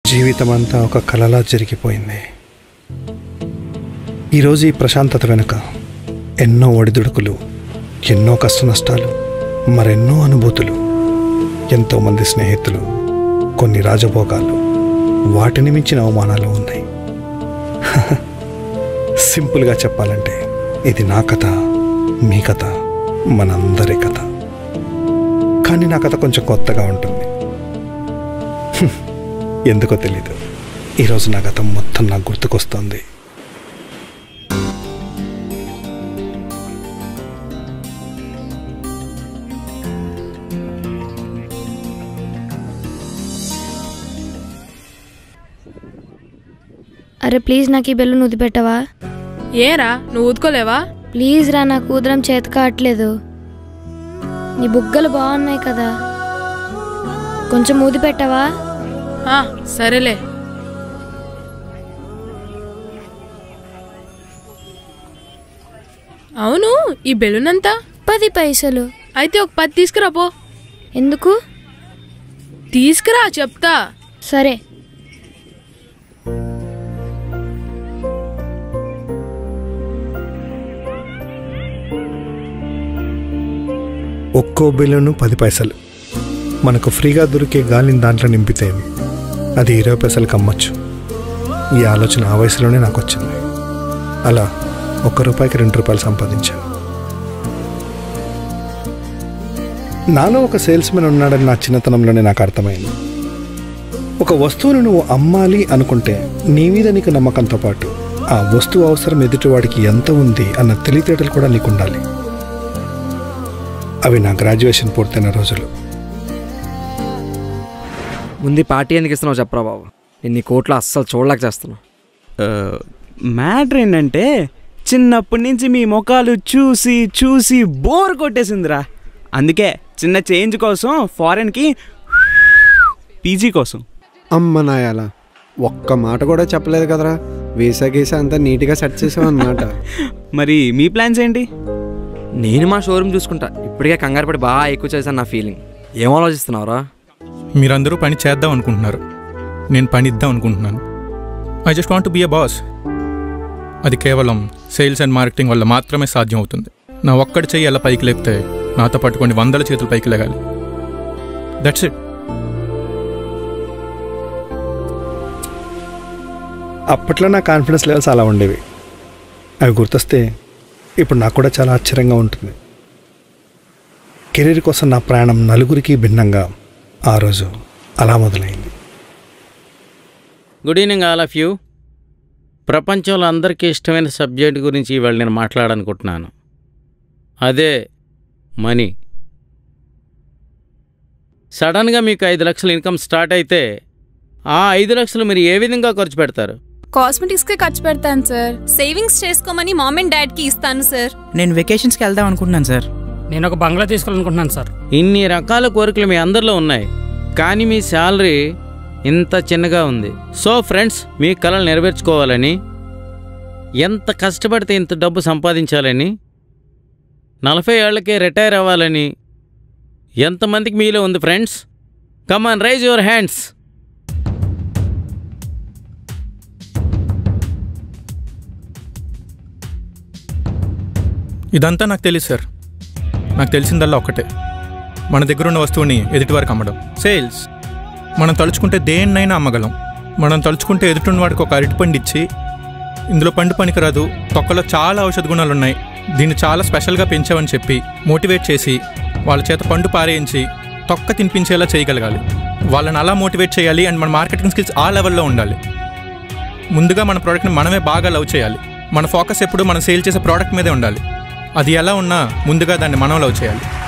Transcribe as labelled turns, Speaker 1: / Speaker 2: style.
Speaker 1: జీవితం అంతా ఒక కలలా జరిగిపోయింది ఈరోజు ఈ ప్రశాంతత వెనుక ఎన్నో ఒడిదుడుకులు ఎన్నో కష్ట నష్టాలు మరెన్నో అనుభూతులు ఎంతోమంది స్నేహితులు కొన్ని రాజభోగాలు వాటిని మించిన అవమానాలు ఉన్నాయి సింపుల్గా చెప్పాలంటే ఇది నా కథ మీ కథ మనందరి కథ కానీ నా కథ కొంచెం కొత్తగా ఉంటుంది హ్మ్. ఎందుకో తెలీదు ఈరోజు నా గతం మొత్తం నాకు గుర్తుకొస్తుంది
Speaker 2: అరే ప్లీజ్ నాకు ఈ బెల్లు నువ్వు పెట్టవా
Speaker 3: ఏరా నువ్వు ఊదుకోలేవా
Speaker 2: ప్లీజ్ రా నాకు ఊదరం చేత కావట్లేదు నీ బుగ్గలు బాగున్నాయి కదా కొంచెం ఊది పెట్టవా
Speaker 3: ఆ, సరేలే అవును ఈ బెలూన్ అంతా
Speaker 2: పది పైసలు
Speaker 3: అయితే ఒక పది తీసుకురా పో
Speaker 2: ఎందుకు
Speaker 3: తీసుకురా చెప్తా
Speaker 2: సరే
Speaker 1: ఒక్కో బిల్లును పది పైసలు మనకు ఫ్రీగా దొరికే గాలిని దాంట్లో నింపితే అది ఇరవై పైసలకు అమ్మొచ్చు ఈ ఆలోచన ఆ వయసులోనే నాకు వచ్చింది అలా ఒక్క రూపాయికి రెండు రూపాయలు సంపాదించాను నాలో ఒక సేల్స్మెన్ ఉన్నాడని నా చిన్నతనంలోనే నాకు అర్థమైంది ఒక వస్తువును నువ్వు అమ్మాలి అనుకుంటే నీ మీద నీకు నమ్మకంతో పాటు ఆ వస్తువు అవసరం ఎదుటివాడికి ఎంత ఉంది అన్న తెలివితేటలు కూడా నీకు ఉండాలి అవి నా గ్రాడ్యుయేషన్ పూర్తయిన రోజులు
Speaker 4: ముందు ఈ పార్టీ ఎందుకు ఇస్తున్నావు చెప్పరా బాబు నేను నీ కోట్లో అస్సలు చూడలేక చేస్తున్నావు
Speaker 5: మ్యాటర్ ఏంటంటే చిన్నప్పటి నుంచి మీ ముఖాలు చూసి చూసి బోర్ కొట్టేసిందిరా అందుకే చిన్న చేంజ్ కోసం ఫారెన్కి పీజీ కోసం
Speaker 6: అమ్మ నాయాల ఒక్క మాట కూడా చెప్పలేదు కదరా వీసా గీసా అంతా నీట్గా సెట్ చేసాం అన్నమాట
Speaker 5: మరి మీ ప్లాన్స్ ఏంటి
Speaker 4: నేను మా షోరూమ్ చూసుకుంటా ఇప్పటికే కంగారు పడి బాగా ఎక్కువ చేశాను నా ఫీలింగ్ ఏం ఆలోచిస్తున్నావురా
Speaker 7: మీరందరూ పని చేద్దాం అనుకుంటున్నారు నేను పని ఇద్దాం అనుకుంటున్నాను I just want be a boss అది కేవలం సేల్స్ అండ్ మార్కెటింగ్ వల్ల మాత్రమే సాధ్యం అవుతుంది నా ఒక్కడి చెయ్యి ఎలా పైకి లేపితే నాతో పాటు కొన్ని వందల చేతులు పైకి లేగాలి దట్స్ ఇట్
Speaker 1: అప్పట్లో నా కాన్ఫిడెన్స్ లెవెల్స్ అలా ఉండేవి అవి గుర్తొస్తే ఇప్పుడు నాకు కూడా చాలా ఆశ్చర్యంగా ఉంటుంది కెరీర్ కోసం నా ప్రయాణం నలుగురికి భిన్నంగా ఆ రోజు అలా మొదలైంది
Speaker 8: good evening all of you ప్రపంచంలో అందరికీ ఇష్టమైన సబ్జెక్ట్ గురించి ఇవాళ నేను మాట్లాడాలనుకుంటున్నాను అదే మనీ సడన్గా మీకు ఐదు లక్షల ఇన్కమ్ స్టార్ట్ అయితే ఆ ఐదు లక్షలు మీరు ఏ విధంగా ఖర్చు పెడతారు
Speaker 9: కాస్మెటిక్స్ కి ఖర్చు పెడతాను సార్ సేవింగ్స్ చేసుకోమని మామ్ అండ్ డాడ్ కి ఇస్తాను సార్
Speaker 10: నేను వెకేషన్స్కి వెళ్దాం అనుకుంటున్నాను సార్
Speaker 11: నేను ఒక బంగ్లా తీసుకోవాలనుకుంటున్నాను సార్
Speaker 8: ఇన్ని రకాల కోరికలు మీ అందరిలో ఉన్నాయి కానీ మీ శాలరీ ఇంత చిన్నగా ఉంది సో ఫ్రెండ్స్ మీ కళలు నెరవేర్చుకోవాలని ఎంత కష్టపడితే ఇంత డబ్బు సంపాదించాలని నలభై ఏళ్లకే రిటైర్ అవ్వాలని ఎంతమందికి మీలో ఉంది friends come on raise your hands
Speaker 7: ఇదంతా నాకు తెలియదు సార్ నాకు తెలిసిందల్లా ఒక్కటే మన దగ్గర ఉన్న వస్తువుని ఎదుటివారికి అమ్మడం సేల్స్ మనం తలుచుకుంటే దేన్నైనా అమ్మగలం మనం తలుచుకుంటే ఎదుటిన్న వాడికి ఒక అరటిపండు ఇచ్చి ఇందులో పండు పనికిరాదు తొక్కలో చాలా ఔషధ గుణాలు ఉన్నాయి దీన్ని చాలా స్పెషల్గా పెంచామని చెప్పి మోటివేట్ చేసి వాళ్ళ చేత పండు పారేయించి తొక్క తినిపించేలా చేయగలగాలి వాళ్ళని అలా మోటివేట్ చేయాలి అండ్ మన మార్కెటింగ్ స్కిల్స్ ఆ లెవెల్లో ఉండాలి ముందుగా మన ప్రోడక్ట్ని మనమే బాగా లవ్ చేయాలి మన ఫోకస్ ఎప్పుడు మనం సేల్ చేసే ప్రోడక్ట్ మీదే ఉండాలి అది ఎలా ఉన్నా ముందుగా దాన్ని మనం లవ్ చేయాలి